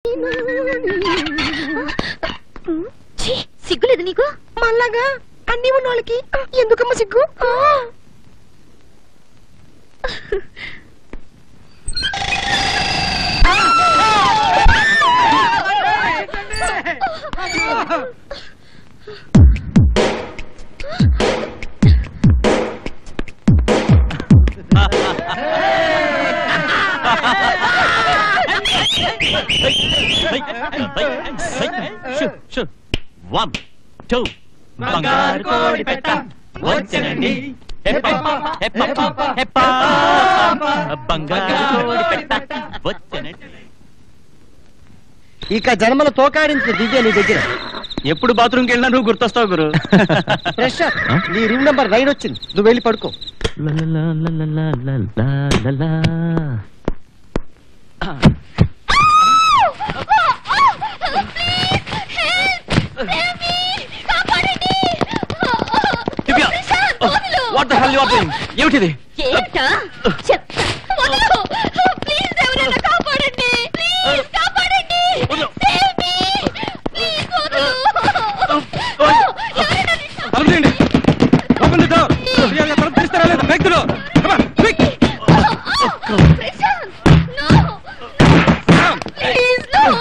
ఛీ, సిగ్గులేదు నీకు మళ్ళాగా అన్ని ఉన్న వాళ్ళకి ఎందుకమ్మ సిగ్గు వన్ టూ బంగారు కోడి పెట్ట వచ్చనండి హెప్ప, హెప్ప, హెప్ప. బంగారు కోడి పెట్ట వచ్చనండి ఇక జన్మల తోకాడించిన దివ్య నీ దగ్గర ఎప్పుడు బాత్రూమ్కి వెళ్ళినా నువ్వు గుర్తొస్తావు గురు ప్రెషర్ నీ రూమ్ నెంబర్ నైన్ వచ్చింది నువ్వు వెళ్ళి పడుకో Divya what the hell you are doing ఏమిటిది ఏంటా చెప్తా వదలు ప్లీజ్ ఎవరైనా కాపాడండి ప్లీజ్ కాపాడండి సేవ్ మీ ప్లీజ్ వదలు ఎవరైనా తలుపు తీయండి ఓపెన్ ది డోర్ తలుపు తీస్తారా లేదా వ్యక్తులు Prashant no please no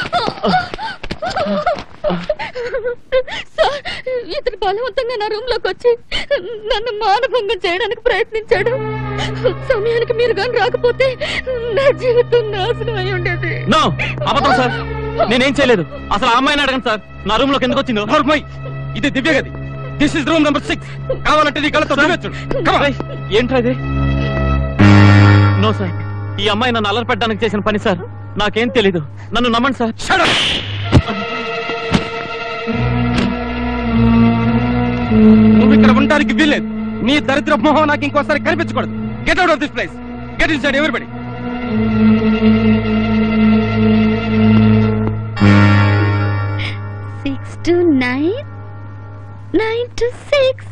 sir ఇతను బలవంతంగా నా రూమ్ లోకి వచ్చి నన్ను మానభంగం చేయడానికి ప్రయత్నించాడు సమయానికి మీరు కానీ రాకపోతే నా జీవితం నాశనం అయి ఉండేది నో అబద్ధం సార్ నేనేం చేయలేదు అసలు ఆ అమ్మాయిని అడగండి సార్ నా రూమ్ లోకి ఎందుకు వచ్చిందో నార్మల్ ఇది దివ్య గది this is room number six కావాలంటే నీ కళ్ళతో ఏంట్రా ఇది నో సార్ ఈ అమ్మాయి నన్ను అల్లరి పెట్టడానికి చేసిన పని సార్ నాకేం తెలీదు నన్ను నమ్మండి సార్ నువ్వు ఇక్కడ ఉండడానికి వీల్లేదు నీ దరిద్ర మొహం నాకు ఇంకోసారి కనిపించకూడదు get out of this place get inside everybody six two nine nine two six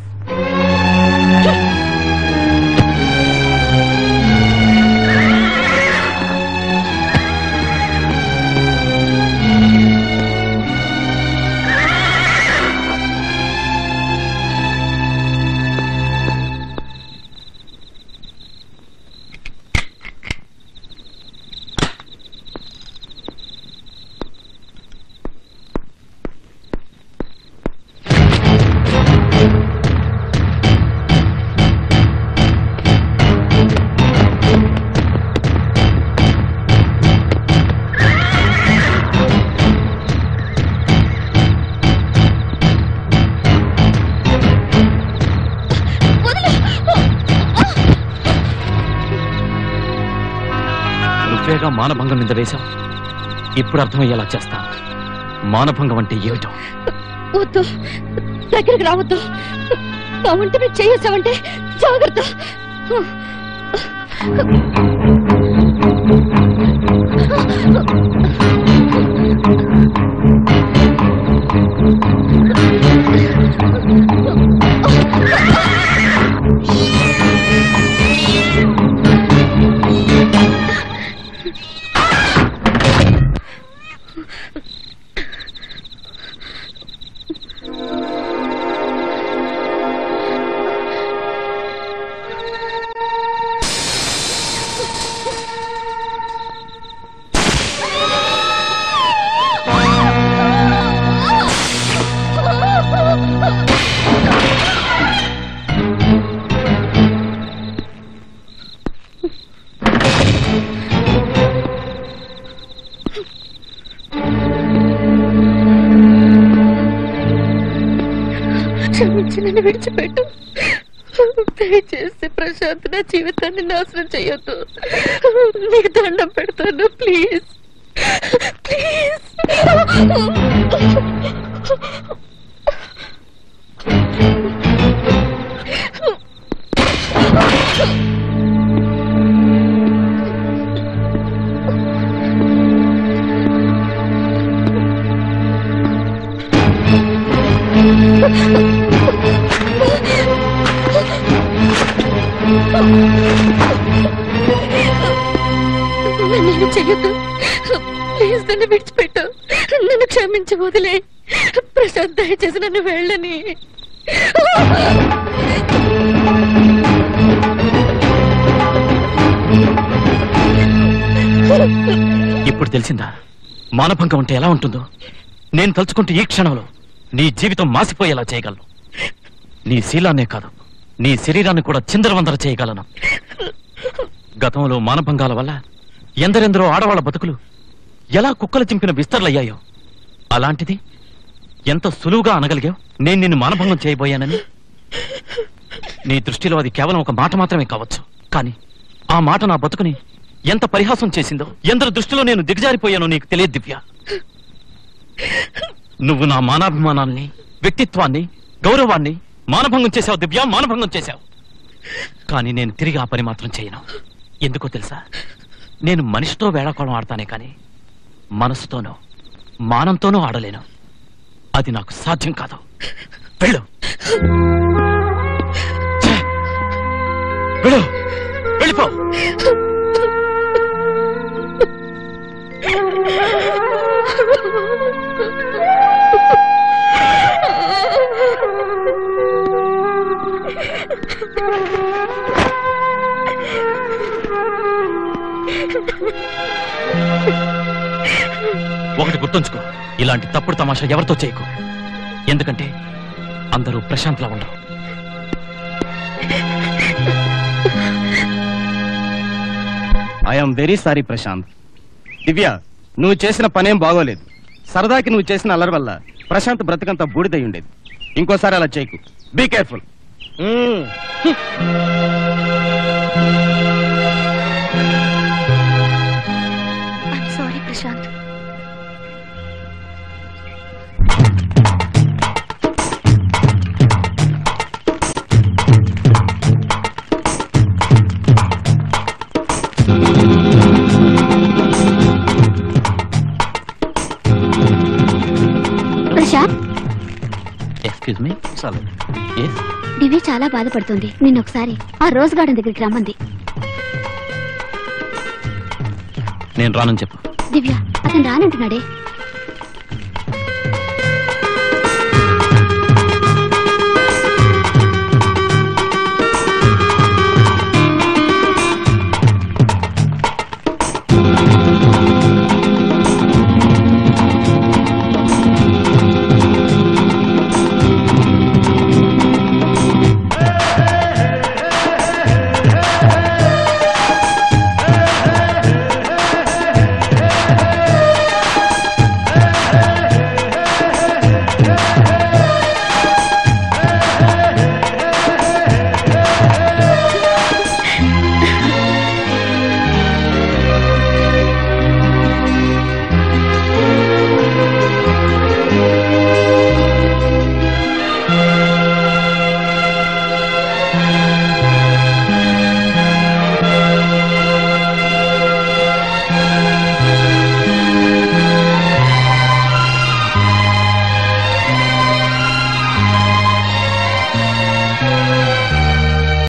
నువ్వేగా మానభంగం నింద వేశావు ఇప్పుడు అర్థమయ్యేలా చేస్తా మానభంగం అంటే ఏమిటో వద్దు దగ్గరికి రావద్దు నా ఒంటి మీద చేసావంటే జాగ్రత్త క్షమించి నన్ను విడిచిపెట్టు దయచేసి ప్రశాంత్ నా జీవితాన్ని నాశనం చేయొద్దు నీకు దండం పెడతాను ప్లీజ్ ప్లీజ్ నన్ను చెయ్యొద్దు ప్లీజ్ నన్ను విడిచిపెట్టు నన్ను క్షమించి వదిలే ప్రశాంత్ దయచేసి నన్ను వెళ్ళని ఇప్పుడు తెలిసిందా మానభంగం అంటే ఎలా ఉంటుందో నేను తలుచుకుంటే ఈ క్షణంలో నీ జీవితం మాసిపోయేలా చేయగలను నీ శీలాన్నే కాదు నీ శరీరాన్ని కూడా చిందరవందర చేయగలను గతంలో మానభంగాల వల్ల ఎందరెందరో ఆడవాళ్ళ బతుకులు ఎలా కుక్కలు చింపిన విస్తర్లయ్యాయో అలాంటిది ఎంత సులువుగా అనగలిగావు నేను నిన్ను మానభంగం చేయబోయానని నీ దృష్టిలో అది కేవలం ఒక మాట మాత్రమే కావచ్చు కానీ ఆ మాట నా బతుకుని ఎంత పరిహాసం చేసిందో ఎందరి దృష్టిలో నేను దిగజారిపోయానో నీకు తెలియదు దివ్య నువ్వు నా మానాభిమానాన్ని వ్యక్తిత్వాన్ని గౌరవాన్ని మానభంగం చేశావు దివ్య మానభంగం చేశావు కానీ నేను తిరిగి ఆ పని మాత్రం చేయను ఎందుకో తెలుసా నేను మనిషితో వేళాకోళం ఆడతానే కానీ మనసుతోనో మానంతోనూ ఆడలేను అది నాకు సాధ్యం కాదు వెళ్ళు ఛే! వెళ్ళు వెళ్ళిపో ఒకటి గుర్తుంచుకో ఇలాంటి తప్పుడు తమాషా ఎవరితో చేయకు ఎందుకంటే అందరూ ప్రశాంతలా ఉండరు I'm very sorry Prashant Divya నువ్వు చేసిన పనేం బాగోలేదు సరదాకి నువ్వు చేసిన అల్లరి వల్ల ప్రశాంత్ బ్రతకంతా బూడిదై ఉండేది ఇంకోసారి అలా చేయకు be careful sorry Prashant Prashant excuse me Divya చాలా బాధపడుతుంది నిన్న ఒకసారి ఆ రోజ్ గార్డెన్ దగ్గరికి రమ్మంది నేను రానని చెప్పు దివ్య అతను రానంటున్నాడే